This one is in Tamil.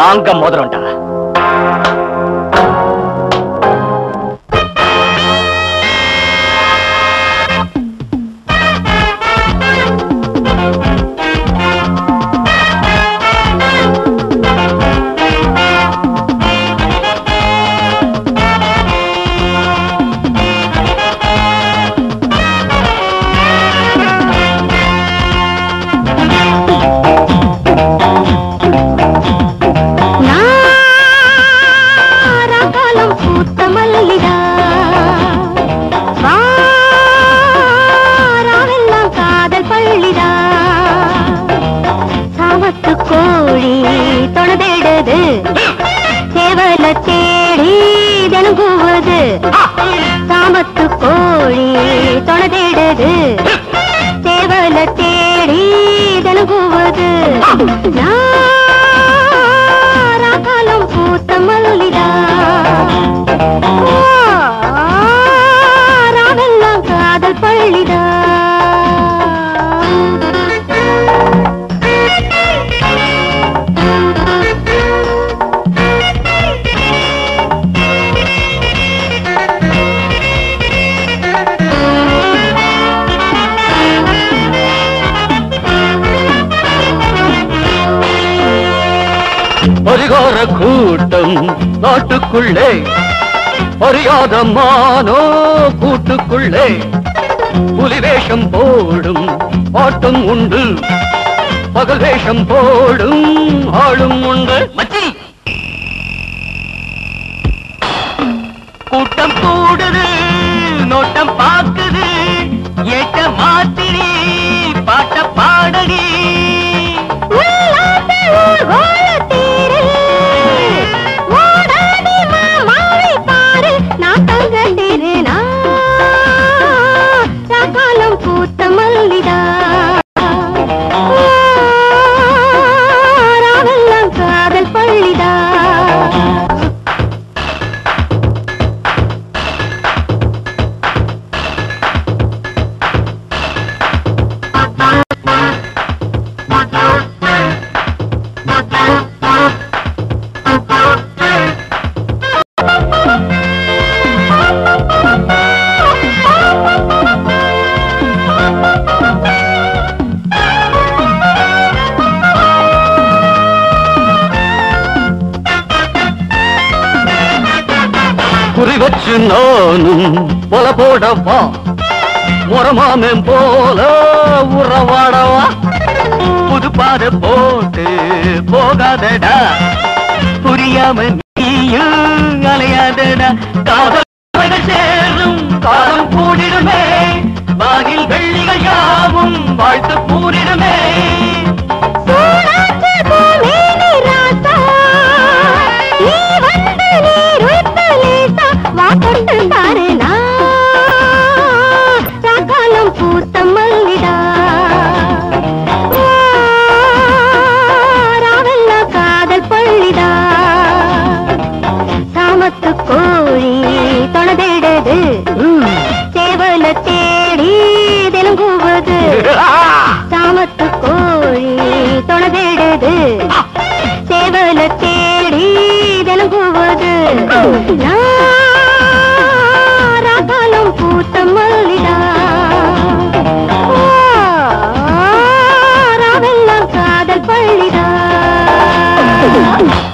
நாங்க மோதிரம்டா நாராகாலம் பூத்த மல்லிதா வாராவெல்லாம் காதல் பள்ளிதா சாமத்து கோழி தொணதேடுது சேவல தேடி தினங்குவது சாமத்து கோழி தொணதேடுது சேவல தேடி தினங்குவது நாராகாலம் பூத்த மல்லிதா ராவெல்லாம் காதல் பள்ளிதா பரிகார கூட்டம் நாட்டுக்குள்ளே அறியாத மானோ கூட்டுக்குள்ளே புலி வேஷம் போடும் ஆட்டம் உண்டு பகல் வேஷம் போடும் ஆளும் உண்டு மச்சி கூட்டம் கூடுது நோட்டம் பாக்குது ஏட்ட மாத்திரி பாட்ட பாடடி உல்லாச ஊர்வலத்தேரு, ஓடாதே மாமாவை பாரு, நாட்டங்க தேரு, நாகாலம் பூத்த மல்லிதா ராவெல்லாம் காதல் பள்ளிதா குறி வச்சு நானும் பொல போடவா முறமாமன் போல உறவாடவா புது பாத போட்டு போகாதடா புரியாம நீயும் அலையாதடா காதல் மகள் சேரும் காலம் கூடிடுமே வானில் வெள்ளிகள் யாவும் வாழ்த்து கூறிடுமே சூடாற்று பூமேனி ராசா, நீ வந்து நீருய்த்த லேசா, வா தொட்டு பாரு நான், ராக்காலம் பூத்த மல்லிடா. ராவெல்லாம் காதல் பள்ளிடா சாமத்து கோழி தொணதேடுது சேவல தேடி தெலுங்குவது சாமத்து கோழி தொணதேடுது சேவல தேடி தெலுங்குவது ராகாலம் பூத்த மல்லிடா ராவெல்லாம் காதல் பள்ளிடா